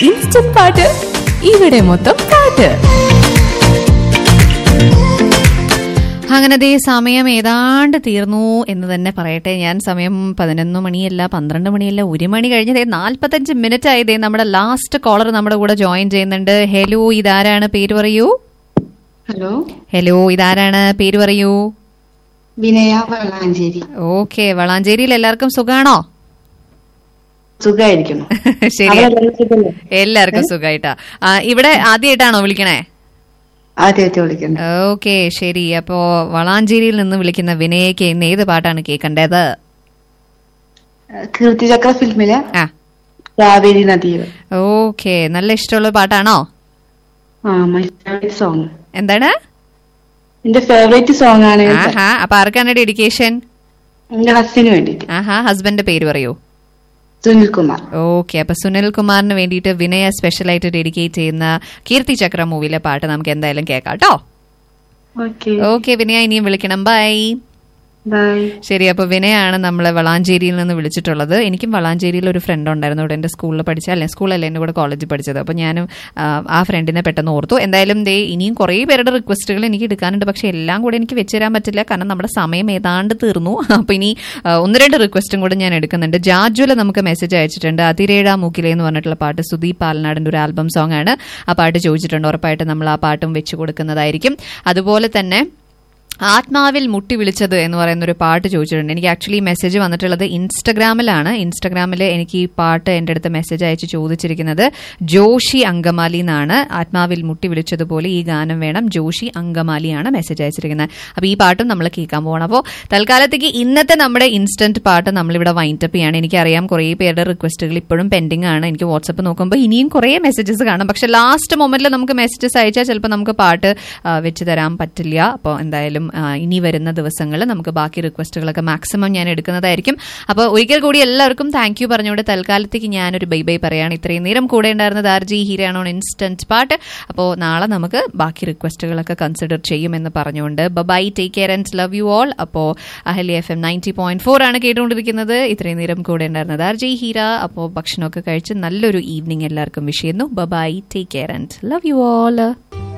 Instant പാട്ട് ഇവിടെ മൊത്തം പാട്ട് അങ്ങനെ ദേ സമയം ഏതാണ്ട് തീർന്നു എന്ന് തന്നെ പറയട്ടെ ഞാൻ സമയം പതിനൊന്ന് മണിയല്ല പന്ത്രണ്ട് മണിയല്ല ഒരു മണി കഴിഞ്ഞ് ദേ നാൽപ്പത്തഞ്ച് മിനിറ്റ് ആയി ദേ നമ്മുടെ ലാസ്റ്റ് കോളർ നമ്മുടെ കൂടെ ജോയിൻ ചെയ്യുന്നുണ്ട് ഹലോ ഇതാരാണ് പേര് പറയൂ ഹലോ ഹലോ ഇതാരാണ് പേര് പറയൂ വിനയ വളാഞ്ചേരി ഓക്കെ വളാഞ്ചേരിയിൽ എല്ലാവർക്കും സുഖാണോ സുഖായിരിക്കുന്നു ശരി അവിടെ എല്ലാവരും സുഖല്ലേ? എല്ലാവർക്കും സുഖായിട്ടാ ആ, ഇവിടെ ആദ്യമായിട്ടാണോ വിളിക്കണേ ആദ്യമായിട്ട് വിളിക്കുന്നത് ഓക്കെ ശരി അപ്പോ വളാഞ്ചേരിയിൽ നിന്ന് വിളിക്കുന്ന വിനയക്ക് ഇന്ന് ഏത് പാട്ടാണ് കേൾക്കേണ്ടത് കീർത്തിചക്ര ഫിലിമിലെ ആ കാവേരി നദിയോ ഓക്കെ നല്ല ഇഷ്ടമുള്ള പാട്ടാണോ ആ മൈ ഫേവറേറ്റ് സോങ് എന്താണ് എന്റെ ഫേവറേറ്റ് സോങ് ആണ് ആഹാ അപ്പൊ ആർക്കാണ് ഡെഡിക്കേഷൻ എന്റെ ഹസ്സിന് വേണ്ടിട്ട് ആഹാ ഹസ്ബൻഡ് പേര് പറയൂ സുനിൽ കുമാർ ഓക്കെ അപ്പൊ സുനിൽ കുമാറിന് വേണ്ടിയിട്ട് വിനയ സ്പെഷ്യൽ ആയിട്ട് ഡെഡിക്കേറ്റ് ചെയ്യുന്ന കീർത്തി ചക്ര മൂവിയിലെ പാട്ട് നമുക്ക് എന്തായാലും കേൾക്കാം കേട്ടോ ഓക്കെ ഓക്കെ വിനയ ഇനിയും വിളിക്കണം ബൈ ബൈ ശരി അപ്പൊ വിനയാണ് നമ്മൾ വളാഞ്ചേരിയിൽ നിന്ന് വിളിച്ചിട്ടുള്ളത് എനിക്കും വളാഞ്ചേരിയിൽ ഒരു ഫ്രണ്ട് ഉണ്ടായിരുന്നു ഇവിടെ എന്റെ സ്കൂളിൽ പഠിച്ച അല്ലെ സ്കൂളല്ലേ എന്റെ കൂടെ കോളേജിൽ പഠിച്ചത് അപ്പൊ ഞാനും ആ, ആ ഫ്രണ്ടിനെ പെട്ടെന്ന് ഓർത്തു എന്തായാലും ദേ ഇനിയും കുറേ പേരുടെ റിക്വസ്റ്റുകൾ എനിക്ക് എടുക്കാനുണ്ട് പക്ഷെ എല്ലാം കൂടെ എനിക്ക് വെച്ച് തരാൻ പറ്റില്ല കാരണം നമ്മുടെ സമയം ഏതാണ്ട് തീർന്നു അപ്പൊ ഇനി ആ, ഒന്ന് രണ്ട് റിക്വസ്റ്റും കൂടെ ഞാൻ എടുക്കുന്നുണ്ട് ജാജുല നമുക്ക് മെസ്സേജ് അയച്ചിട്ടുണ്ട് അതിരേഴാ മൂക്കിലെ എന്ന് പറഞ്ഞിട്ടുള്ള പാട്ട് സുദീപ് പാലനാടിന്റെ ഒരു ആൽബം സോങ് ആണ് ആ പാട്ട് ചോദിച്ചിട്ടുണ്ട് ഉറപ്പായിട്ട് നമ്മൾ ആ പാട്ടും വെച്ച് കൊടുക്കുന്നതായിരിക്കും അതുപോലെ തന്നെ ആത്മാവിൽ മുട്ടി വിളിച്ചത് എന്ന് പറയുന്ന ഒരു പാട്ട് ചോദിച്ചിട്ടുണ്ട് എനിക്ക് ആക്ച്വലി മെസ്സേജ് വന്നിട്ടുള്ളത് ഇൻസ്റ്റഗ്രാമിലാണ് ഇൻസ്റ്റഗ്രാമിൽ എനിക്ക് ഈ പാട്ട് എൻ്റെ അടുത്ത് മെസ്സേജ് അയച്ച് ചോദിച്ചിരിക്കുന്നത് ജോഷി അങ്കമാലി എന്നാണ് ആത്മാവിൽ മുട്ടി വിളിച്ചതുപോലെ ഈ ഗാനം വേണം ജോഷി അങ്കമാലിയാണ് മെസ്സേജ് അയച്ചിരിക്കുന്നത് അപ്പോൾ ഈ പാട്ടും നമ്മൾ കേൾക്കാൻ പോകണം അപ്പോൾ തൽക്കാലത്തേക്ക് ഇന്നത്തെ നമ്മുടെ ഇൻസ്റ്റന്റ് പാട്ട് നമ്മളിവിടെ വൈൻഡപ്പ് ചെയ്യാണ് എനിക്കറിയാം കുറേ പേരുടെ റിക്വസ്റ്റുകൾ ഇപ്പോഴും പെൻഡിങ് ആണ് എനിക്ക് വാട്സപ്പ് നോക്കുമ്പോൾ ഇനിയും കുറേ മെസ്സേജസ് കാണാം പക്ഷെ ലാസ്റ്റ് മൊമെന്റിൽ നമുക്ക് മെസ്സേജസ് അയച്ചാൽ ചിലപ്പോൾ നമുക്ക് പാട്ട് ആ, വെച്ച് തരാൻ പറ്റില്ല അപ്പോൾ എന്തായാലും ആ, ഇനി വരുന്ന ദിവസങ്ങളിൽ നമുക്ക് ബാക്കി റിക്വസ്റ്റുകളൊക്കെ മാക്സിമം ഞാൻ എടുക്കുന്നതായിരിക്കും അപ്പോൾ ഒരിക്കൽ കൂടി എല്ലാവർക്കും താങ്ക് യു പറഞ്ഞുകൊണ്ട് തൽക്കാലത്തേക്ക് ഞാനൊരു ബൈ ബൈ പറയാണ് ഇത്രയും നേരം കൂടെ ഉണ്ടായിരുന്നത് ആർ ജി ഹീരാണോ ഇൻസ്റ്റന്റ് പാട്ട് അപ്പോൾ നാളെ നമുക്ക് ബാക്കി റിക്വസ്റ്റുകളൊക്കെ കൺസിഡർ ചെയ്യുമെന്ന് പറഞ്ഞുകൊണ്ട് bye take care and love you all അപ്പോൾ Ahli FM ninety point four ഫോർ ആണ് കേട്ടുകൊണ്ടിരിക്കുന്നത് ഇത്രയും നേരം കൂടെ ഉണ്ടായിരുന്നത് ആർ ജി ഹീര അപ്പോൾ ഭക്ഷണമൊക്കെ കഴിച്ച് നല്ലൊരു ഈവനിങ് എല്ലാവർക്കും വിഷ് ചെയ്യുന്നു bye take care and love you all